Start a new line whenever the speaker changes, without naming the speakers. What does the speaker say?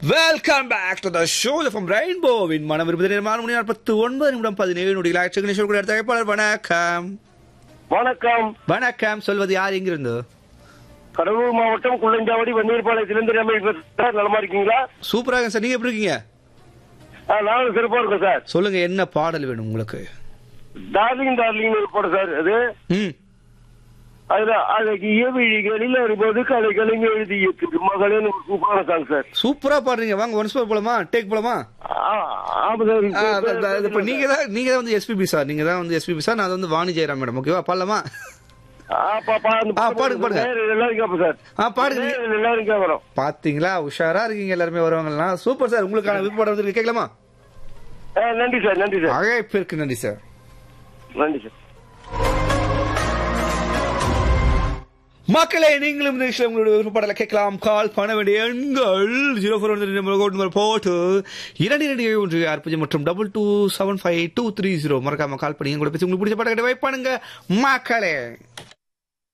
Welcome back to the show from ரெயின்போவின் மனம் இருபது நேரமான மணி நாற்பத்தி ஒன்பது நிமிடம் பதினேழு நொடிகள் ஆட்சி கணேஸ்வர் கூட தகவலாளர் வணக்கம்
வணக்கம்
வணக்கம் சொல்வது யார் எங்கிருந்து
கடலூர் மாவட்டம் குள்ளஞ்சாவடி வன்னீர்பாளையத்திலிருந்து ரமேஷ் சார் நலமா இருக்கீங்களா
சூப்பராக சார் நீங்க எப்படி இருக்கீங்க
ஆ, நானும் சிறப்பா இருக்கேன் சார்
சொல்லுங்க என்ன பாடல் வேணும் உங்களுக்கு
டார்லிங் டார்லிங் ஒரு படம் சார் அது
ம்
அதுல அழகிய விழிகளில் வரும்போது கலை கலைஞர் எழுதிய திருமகளேன்னு ஒரு சூப்பரான சாங் சார்
சூப்பரா பாடுறீங்க வாங்க ஒன்ஸ் போலாமா டேக் போலாமா
ஆ, ஆமா சார்
ஆ, அது- அது- இப்ப நீங்க தான் நீங்க தான் வந்து எஸ்பிபி சார் நீங்க தான் வந்து எஸ்பிபி சார் நான் வந்து வாணி ஜெயராம் மேடம் ஓகேவா பாடலாமா
ஆ, பா- பா- அந்த
ஆ, பாடுங்க, பாடுங்க.
நேயர்கள் எல்லாரும் கேட்போம் சார்
ஆ பாடுங்க
நேயர்கள் எல்லாரும் கேட்கறோம்
பாத்தீங்களா உஷாரா இருக்கீங்க எல்லாருமே வருவாங்கலாம் சூப்பர் சார் உங்களுக்கான விருப்பம் வந்து கேட்கலாமா
ஆ, நன்றி சார் நன்றி சார்
அழைப்பிற்கு நன்றி சார்
நன்றி சார்
மக்களே நீங்களும் இந்த நிகழ்ச்சியில் உங்களுடைய விருப்பப்படலை கேட்கலாம் கால் பண்ண வேண்டிய எண்கள் ஜீரோ ஃபோர் நம்பர் போட்டு இரண்டு இரண்டு ஏழு ஒன்று ஆறு பூஜ்ஜியம் மற்றும் double two seven five two three zero மறக்காம கால் பண்ணி கூட பேசி உங்களுக்கு பிடிச்ச பாடம் கேட்டு வைப்பானுங்க மக்களே